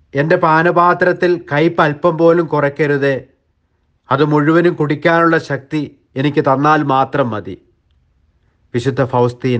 എൻ്റെ പാനപാത്രത്തിൽ കയ്പ് അല്പം പോലും കുറയ്ക്കരുതേ അത് മുഴുവനും കുടിക്കാനുള്ള ശക്തി എനിക്ക് തന്നാൽ മാത്രം മതി വിശുദ്ധ ഫൗസ്തീന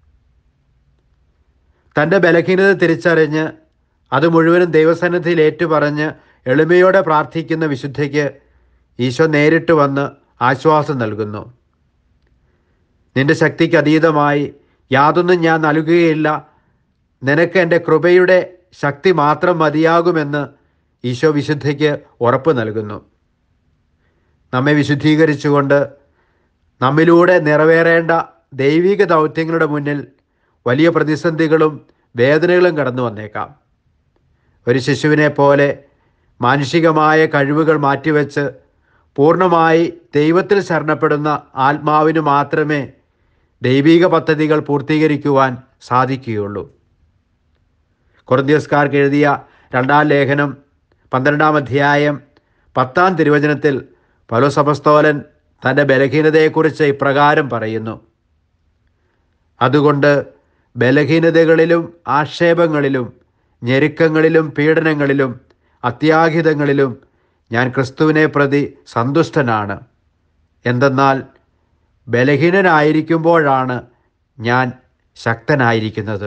തൻ്റെ ബലഹീനത തിരിച്ചറിഞ്ഞ് അത് മുഴുവനും ദൈവസന്നിധിയിൽ ഏറ്റുപറഞ്ഞ് എളിമയോടെ പ്രാർത്ഥിക്കുന്ന വിശുദ്ധയ്ക്ക് ഈശോ നേരിട്ട് വന്ന് ആശ്വാസം നൽകുന്നു നിന്റെ ശക്തിക്ക് അതീതമായി യാതൊന്നും ഞാൻ നൽകുകയില്ല നിനക്ക് എൻ്റെ കൃപയുടെ ശക്തി മാത്രം മതിയാകുമെന്ന് ഈശോ വിശുദ്ധയ്ക്ക് ഉറപ്പ് നൽകുന്നു നമ്മെ വിശുദ്ധീകരിച്ചുകൊണ്ട് നമ്മിലൂടെ നിറവേറേണ്ട ദൈവിക ദൗത്യങ്ങളുടെ മുന്നിൽ വലിയ പ്രതിസന്ധികളും വേദനകളും കടന്നു വന്നേക്കാം ഒരു ശിശുവിനെ പോലെ മാനുഷികമായ കഴിവുകൾ മാറ്റിവെച്ച് പൂർണ്ണമായി ദൈവത്തിൽ ശരണപ്പെടുന്ന ആത്മാവിന് മാത്രമേ ദൈവിക പദ്ധതികൾ പൂർത്തീകരിക്കുവാൻ സാധിക്കുകയുള്ളൂ കൊറിന്ത്യസ്കാർക്ക് എഴുതിയ രണ്ടാം ലേഖനം പന്ത്രണ്ടാം അധ്യായം പത്താം തിരുവചനത്തിൽ പൗലോസപസ്തോലൻ തൻ്റെ ബലഹീനതയെക്കുറിച്ച് ഇപ്രകാരം പറയുന്നു അതുകൊണ്ട് ബലഹീനതകളിലും ആക്ഷേപങ്ങളിലും ഞെരുക്കങ്ങളിലും പീഡനങ്ങളിലും അത്യാഹിതങ്ങളിലും ഞാൻ ക്രിസ്തുവിനെ പ്രതി സന്തുഷ്ടനാണ് എന്തെന്നാൽ ബലഹീനനായിരിക്കുമ്പോഴാണ് ഞാൻ ശക്തനായിരിക്കുന്നത്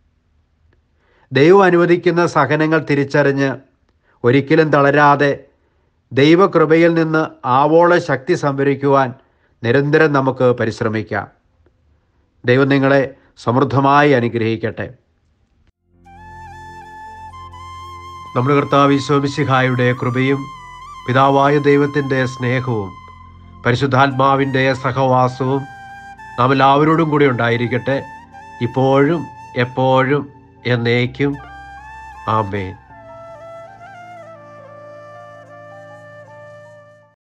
ദൈവം അനുവദിക്കുന്ന സഹനങ്ങൾ തിരിച്ചറിഞ്ഞ് ഒരിക്കലും തളരാതെ ദൈവകൃപയിൽ നിന്ന് ആവോള ശക്തി സംഭരിക്കുവാൻ നിരന്തരം നമുക്ക് പരിശ്രമിക്കാം ദൈവം നിങ്ങളെ സമൃദ്ധമായി അനുഗ്രഹിക്കട്ടെ നമ്മുടെ കർത്താവ് ഈശോമിശിഹായുടെ കൃപയും പിതാവായ ദൈവത്തിൻ്റെ സ്നേഹവും പരിശുദ്ധാത്മാവിൻ്റെ സഹവാസവും നാം എല്ലാവരോടും കൂടി ഉണ്ടായിരിക്കട്ടെ ഇപ്പോഴും എപ്പോഴും എന്നേക്കും ആമേൻ